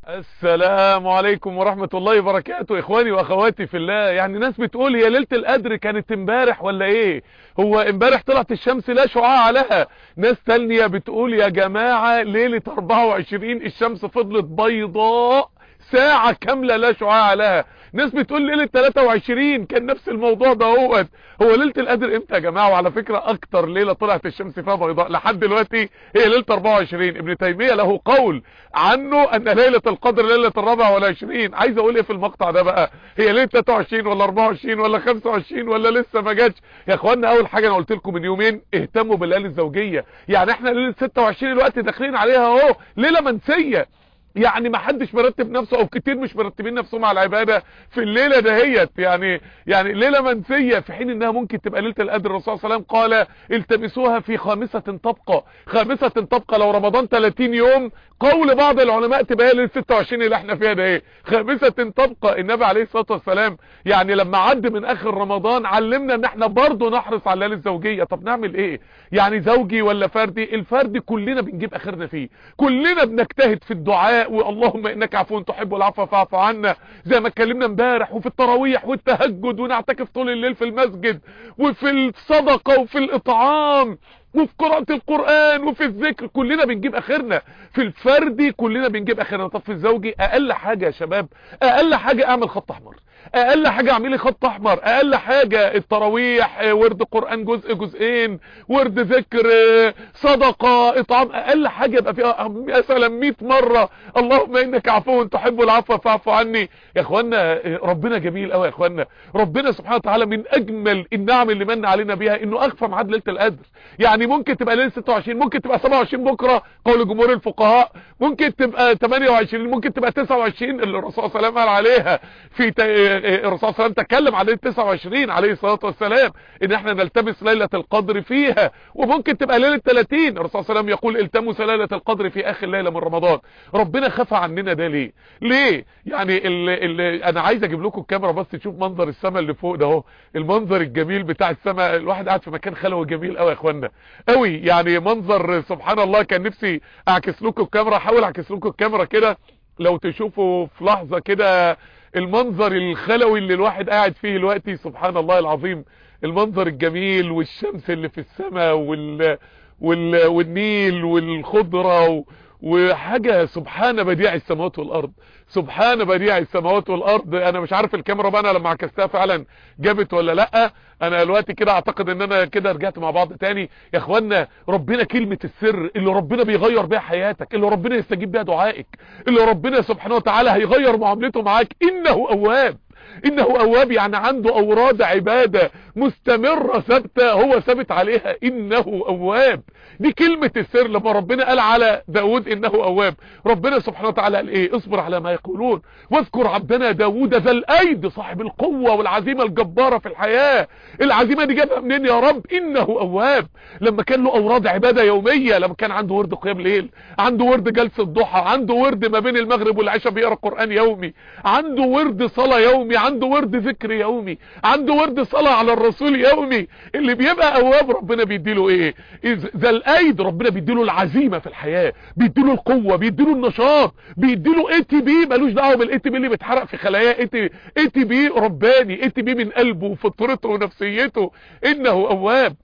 السلام عليكم ورحمة الله وبركاته اخواني واخواتي في الله يعني ناس بتقول هي ليلة القدر كانت امبارح ولا ايه هو امبارح طلعت الشمس لا شعاع لها ناس تانية بتقول يا جماعة ليلة 24 الشمس فضلت بيضاء ساعة كاملة لا شعاع لها ناس بتقول ليلة 23 كان نفس الموضوع ده هو هو ليلة القدر امتى يا جماعة وعلى فكرة اكتر ليلة طلعت الشمس فيها بيضاء لحد دلوقتي هي ليلة 24 ابن تيمية له قول عنه ان ليلة القدر ليلة الرابع والعشرين عايز اقول ايه في المقطع ده بقى هي ليلة 23 ولا 24 ولا 25 ولا لسه ما جاتش يا اخوانا اول حاجة انا قلت لكم من يومين اهتموا بالليالي الزوجية يعني احنا ليلة 26 الوقت داخلين عليها اهو ليلة منسية يعني ما حدش مرتب نفسه او كتير مش مرتبين نفسهم على العبادة في الليلة دهيت يعني يعني ليلة منسية في حين انها ممكن تبقى ليلة القدر الرسول صلى الله عليه وسلم قال التمسوها في خامسة تبقى خامسة تبقى لو رمضان 30 يوم قول بعض العلماء تبقى ليلة 26 اللي احنا فيها ده ايه خامسة تبقى النبي عليه الصلاة والسلام يعني لما عد من اخر رمضان علمنا ان احنا برضه نحرص على الليالي الزوجية طب نعمل ايه يعني زوجي ولا فردي الفردي كلنا بنجيب اخرنا فيه كلنا بنجتهد في الدعاء واللهم انك عفو تحب العفو فاعف عنا زي ما اتكلمنا امبارح وفي التراويح والتهجد ونعتكف طول الليل في المسجد وفي الصدقة وفي الاطعام وفي قراءة القرآن وفي الذكر كلنا بنجيب اخرنا في الفردي كلنا بنجيب اخرنا طب في الزوجي اقل حاجة يا شباب اقل حاجة اعمل خط احمر اقل حاجة اعملي خط احمر اقل حاجة التراويح ورد قرآن جزء جزئين ورد ذكر صدقة اطعام اقل حاجة يبقى فيها مثلا 100 مرة اللهم انك عفو تحب العفو فاعف عني يا اخوانا ربنا جميل قوي يا اخوانا ربنا سبحانه وتعالى من اجمل النعم اللي من علينا بيها انه اخفى ميعاد ليله القدر يعني ممكن تبقى ليله 26 ممكن تبقى 27 بكره قول جمهور الفقهاء ممكن تبقى 28 ممكن تبقى 29 اللي الرسول صلى الله عليه وسلم قال عليها في ت... الرسول صلى الله عليه وسلم تكلم عن ليله 29 عليه الصلاه والسلام ان احنا نلتمس ليله القدر فيها وممكن تبقى ليله 30 الرسول صلى الله عليه وسلم يقول التمسوا ليله القدر في اخر ليله من رمضان ربنا خفى عننا ده ليه ليه يعني اللي اللي انا عايز اجيب لكم الكاميرا بس تشوف منظر السماء اللي فوق ده اهو المنظر الجميل بتاع السماء الواحد قاعد في مكان خلوي جميل قوي يا اخوانا قوي يعني منظر سبحان الله كان نفسي اعكس لكم الكاميرا احاول اعكس لكم الكاميرا كده لو تشوفوا في لحظة كده المنظر الخلوي اللي الواحد قاعد فيه دلوقتي سبحان الله العظيم المنظر الجميل والشمس اللي في السماء وال وال والنيل والخضرة و... وحاجة سبحان بديع السماوات والارض سبحان بديع السماوات والارض انا مش عارف الكاميرا بقى انا لما عكستها فعلا جابت ولا لا انا دلوقتي كده اعتقد ان انا كده رجعت مع بعض تاني يا اخوانا ربنا كلمة السر اللي ربنا بيغير بيها حياتك اللي ربنا يستجيب بيها دعائك اللي ربنا سبحانه وتعالى هيغير معاملته معاك انه اواب انه اواب يعني عنده اوراد عبادة مستمرة ثابتة هو ثابت عليها انه اواب دي كلمة السر لما ربنا قال على داود انه اواب ربنا سبحانه وتعالى قال ايه اصبر على ما يقولون واذكر عبدنا داود ذا الايد صاحب القوة والعزيمة الجبارة في الحياة العزيمة دي جابها منين يا رب انه اواب لما كان له اوراد عبادة يومية لما كان عنده ورد قيام ليل عنده ورد جلسة ضحى عنده ورد ما بين المغرب والعشاء بيقرا قرآن يومي عنده ورد صلاة يومي عنده ورد ذكر يومي عنده ورد صلاة على الرسول يومي اللي بيبقى اواب ربنا بيديله ايه ذا الايد ربنا بيديله العزيمة في الحياة بيديله القوة بيديله النشاط بيديله اي تي بي ملوش دعوه بالاي تي بي اللي بيتحرق في خلاياه اي تي اي تي بي رباني اي تي بي من قلبه وفطرته ونفسيته انه اواب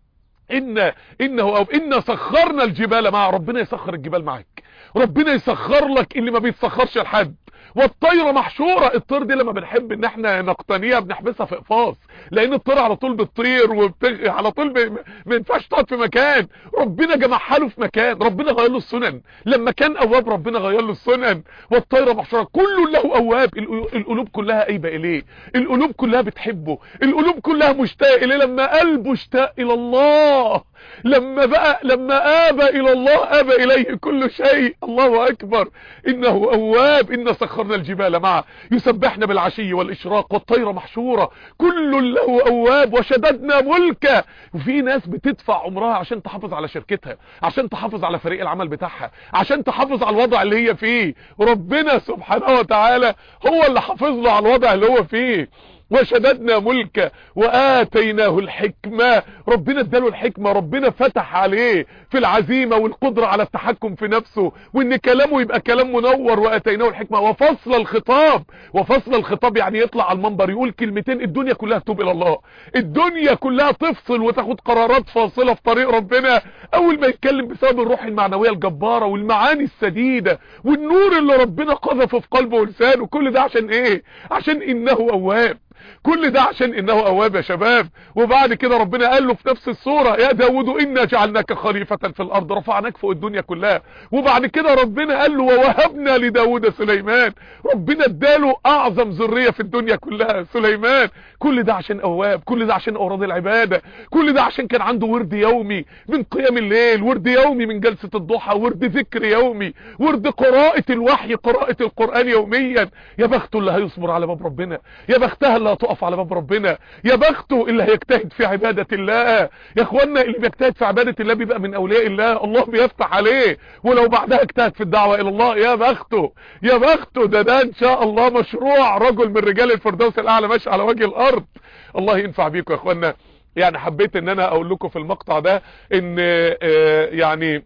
ان انه او ان سخرنا الجبال مع ربنا يسخر الجبال معاك ربنا يسخر لك اللي ما بيتسخرش لحد والطيرة محشورة الطير دي لما بنحب ان احنا نقتنيها بنحبسها في اقفاص لان الطير على طول بتطير وبتغ... على طول ب... ما ينفعش تقعد في مكان ربنا جمعها له في مكان ربنا غير له السنن لما كان اواب ربنا غير له السنن والطيرة محشورة كل له اواب القلوب كلها قايبه اليه القلوب كلها بتحبه القلوب كلها مشتاقه اليه لما قلبه اشتاق الى الله لما بقى لما آب إلى الله آب إليه كل شيء الله أكبر إنه أواب إن سخرنا الجبال معه يسبحنا بالعشي والإشراق والطير محشورة كل له أواب وشددنا ملكه وفي ناس بتدفع عمرها عشان تحافظ على شركتها عشان تحافظ على فريق العمل بتاعها عشان تحافظ على الوضع اللي هي فيه ربنا سبحانه وتعالى هو اللي حافظ له على الوضع اللي هو فيه وشددنا ملكه واتيناه الحكمة ربنا اداله الحكمة ربنا فتح عليه في العزيمة والقدرة على التحكم في نفسه وان كلامه يبقى كلام منور واتيناه الحكمة وفصل الخطاب وفصل الخطاب يعني يطلع على المنبر يقول كلمتين الدنيا كلها تتوب الى الله الدنيا كلها تفصل وتاخد قرارات فاصلة في طريق ربنا اول ما يتكلم بسبب الروح المعنوية الجبارة والمعاني السديدة والنور اللي ربنا قذفه في قلبه ولسانه كل ده عشان ايه عشان انه اواب كل ده عشان انه اواب يا شباب وبعد كده ربنا قال له في نفس الصورة يا داود انا جعلناك خليفة في الارض رفعناك فوق الدنيا كلها وبعد كده ربنا قال له ووهبنا لداود سليمان ربنا اداله اعظم ذرية في الدنيا كلها سليمان كل ده عشان اواب كل ده عشان اوراد العبادة كل ده عشان كان عنده ورد يومي من قيام الليل ورد يومي من جلسة الضحى ورد ذكر يومي ورد قراءة الوحي قراءة القرآن يوميا يا بخته اللي هيصبر على باب ربنا يا بختها اللي هتقف على باب ربنا يا بخته اللي هيجتهد في عبادة الله يا اخوانا اللي بيجتهد في عبادة الله بيبقى من اولياء الله الله بيفتح عليه ولو بعدها اجتهد في الدعوة الى الله يا بخته يا بخته ده ده ان شاء الله مشروع رجل من رجال الفردوس الاعلى ماشي على وجه الارض الله ينفع بيكم يا اخوانا يعني حبيت ان انا اقول لكم في المقطع ده ان آه يعني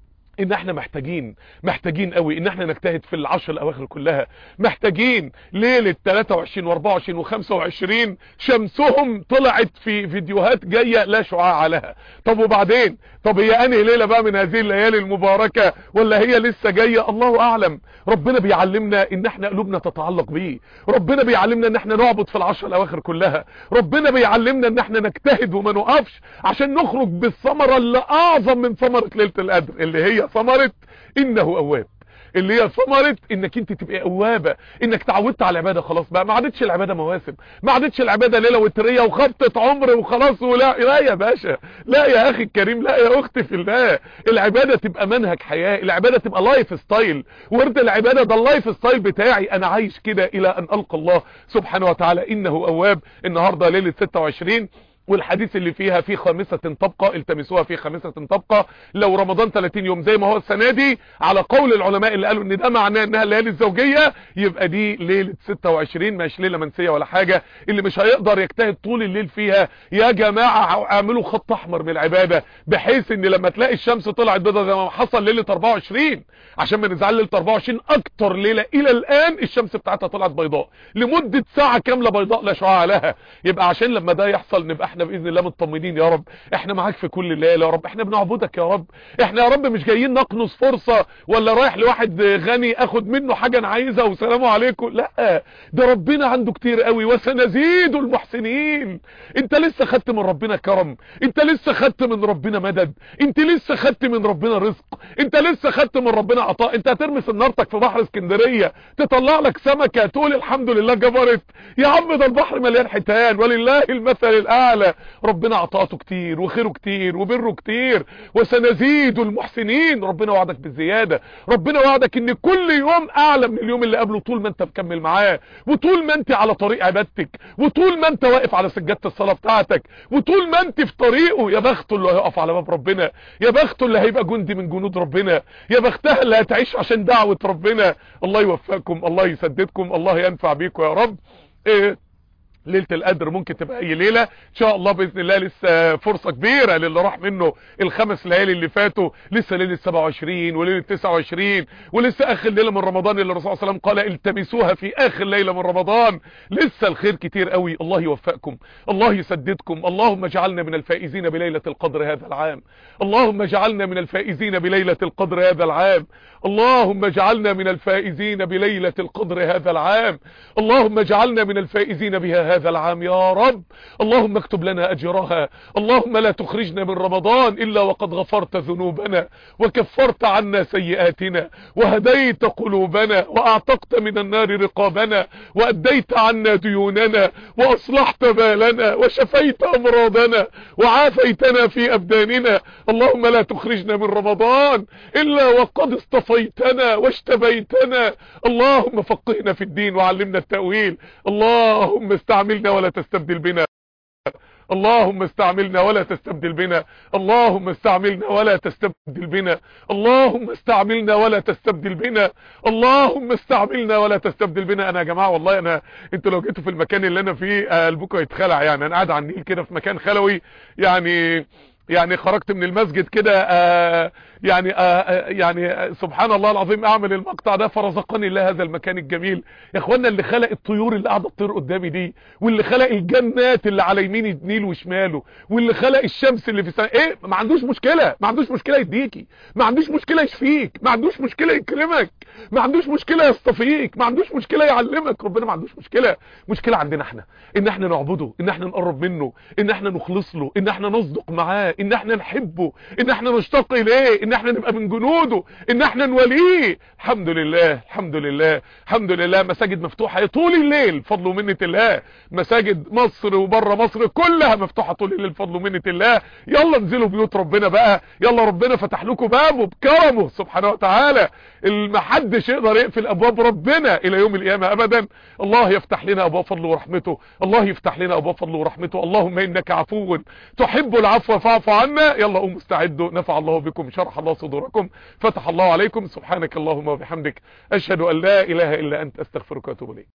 ان احنا محتاجين محتاجين قوي ان احنا نجتهد في العشر الاواخر كلها محتاجين ليلة 23 و24 و25 شمسهم طلعت في فيديوهات جاية لا شعاع لها طب وبعدين طب هي انهي ليلة بقى من هذه الليالي المباركة ولا هي لسه جاية الله اعلم ربنا بيعلمنا ان احنا قلوبنا تتعلق بيه ربنا بيعلمنا ان احنا نعبد في العشر الاواخر كلها ربنا بيعلمنا ان احنا نجتهد وما نقفش عشان نخرج بالثمرة اللي اعظم من ثمرة ليلة القدر اللي هي ثمرة انه اواب اللي هي ثمرة انك انت تبقى اوابة انك تعودت على العبادة خلاص بقى ما عادتش العبادة مواسم ما عادتش العبادة ليلة وترية وخبطة عمر وخلاص ولا لا يا باشا لا يا اخي الكريم لا يا اختي في الله العبادة تبقى منهج حياة العبادة تبقى لايف ستايل ورد العبادة ده اللايف ستايل بتاعي انا عايش كده الى ان القى الله سبحانه وتعالى انه اواب النهاردة ليلة 26 والحديث اللي فيها في خامسة تبقى التمسوها في خامسة تبقى لو رمضان 30 يوم زي ما هو السنة دي على قول العلماء اللي قالوا ان ده معناه انها الليالي الزوجية يبقى دي ليلة 26 مش ليلة منسية ولا حاجة اللي مش هيقدر يجتهد طول الليل فيها يا جماعة اعملوا خط احمر من العبادة بحيث ان لما تلاقي الشمس طلعت بيضة زي ما حصل ليلة 24 عشان ما نزعل ليلة 24 اكتر ليلة الى الان الشمس بتاعتها طلعت بيضاء لمدة ساعة كاملة بيضاء لا شعاع لها يبقى عشان لما ده يحصل نبقى احنا باذن الله مطمنين يا رب احنا معاك في كل ليله يا رب احنا بنعبدك يا رب احنا يا رب مش جايين نقنص فرصه ولا رايح لواحد غني اخد منه حاجه انا عايزها والسلام عليكم لا ده ربنا عنده كتير قوي وسنزيد المحسنين انت لسه خدت من ربنا كرم انت لسه خدت من ربنا مدد انت لسه خدت من ربنا رزق انت لسه خدت من ربنا عطاء انت هترمي سنارتك في بحر اسكندريه تطلع لك سمكه تقول الحمد لله جبرت يا عم ده البحر مليان حيتان ولله المثل الاعلى ربنا عطاته كتير وخيره كتير وبره كتير وسنزيد المحسنين ربنا وعدك بالزيادة ربنا وعدك ان كل يوم اعلى من اليوم اللي قبله طول ما انت مكمل معاه وطول ما انت على طريق عبادتك وطول ما انت واقف على سجادة الصلاة بتاعتك وطول ما انت في طريقه يا بخته اللي هيقف على باب ربنا يا بخته اللي هيبقى جندي من جنود ربنا يا بختها اللي هتعيش عشان دعوة ربنا الله يوفقكم الله يسددكم الله ينفع بيكم يا رب إيه ليلة القدر ممكن تبقى اي ليلة ان شاء الله باذن الله لسه فرصة كبيرة للي راح منه الخمس ليالي اللي فاتوا لسه ليلة 27 وليلة 29 ولسه اخر ليلة من رمضان اللي الرسول صلى الله عليه وسلم قال التمسوها في اخر ليلة من رمضان لسه الخير كتير قوي الله يوفقكم الله يسددكم اللهم اجعلنا من الفائزين بليلة القدر هذا العام اللهم اجعلنا من الفائزين بليلة القدر هذا العام اللهم اجعلنا من الفائزين بليلة القدر هذا العام اللهم اجعلنا من الفائزين بها هذا العام يا رب اللهم اكتب لنا اجرها اللهم لا تخرجنا من رمضان الا وقد غفرت ذنوبنا وكفرت عنا سيئاتنا وهديت قلوبنا واعتقت من النار رقابنا واديت عنا ديوننا واصلحت بالنا وشفيت امراضنا وعافيتنا في ابداننا اللهم لا تخرجنا من رمضان الا وقد اصطفيتنا واشتبيتنا اللهم فقهنا في الدين وعلمنا التأويل اللهم استعملنا ولا تستبدل بنا اللهم استعملنا ولا تستبدل بنا اللهم استعملنا ولا تستبدل بنا اللهم استعملنا ولا تستبدل بنا اللهم استعملنا ولا تستبدل بنا انا يا جماعه والله انا انتوا لو جيتوا في المكان اللي انا فيه قلبكم يتخلع يعني انا قاعد على النيل كده في مكان خلوي يعني يعني خرجت من المسجد كده آه يعني آه يعني آه سبحان الله العظيم اعمل المقطع ده فرزقني الله هذا المكان الجميل يا اخوانا اللي خلق الطيور اللي قاعده تطير قدامي دي واللي خلق الجنات اللي على يمين النيل وشماله واللي خلق الشمس اللي في سنة ايه ما عندوش مشكله ما عندوش مشكله يديكي ما عندوش مشكله يشفيك ما عندوش مشكله يكرمك ما عندوش مشكله يصطفيك ما عندوش مشكله يعلمك ربنا ما عندوش مشكله مشكله عندنا احنا ان احنا نعبده ان احنا نقرب منه ان احنا نخلص له ان احنا نصدق معاه ان احنا نحبه ان احنا نشتاق اليه ان احنا نبقى من جنوده ان احنا نوليه الحمد لله الحمد لله الحمد لله مساجد مفتوحه طول الليل فضل ومنه الله مساجد مصر وبره مصر كلها مفتوحه طول الليل فضل ومنه الله يلا انزلوا بيوت ربنا بقى يلا ربنا فتح لكم بابه بكرمه سبحانه وتعالى محدش يقدر يقفل ابواب ربنا الى يوم القيامه ابدا الله يفتح لنا ابواب فضله ورحمته الله يفتح لنا ابواب فضله ورحمته اللهم انك عفو تحب العفو فاعف عنا يلا قوموا استعدوا نفع الله بكم شرح الله صدوركم فتح الله عليكم سبحانك اللهم وبحمدك اشهد ان لا اله الا انت استغفرك واتوب اليك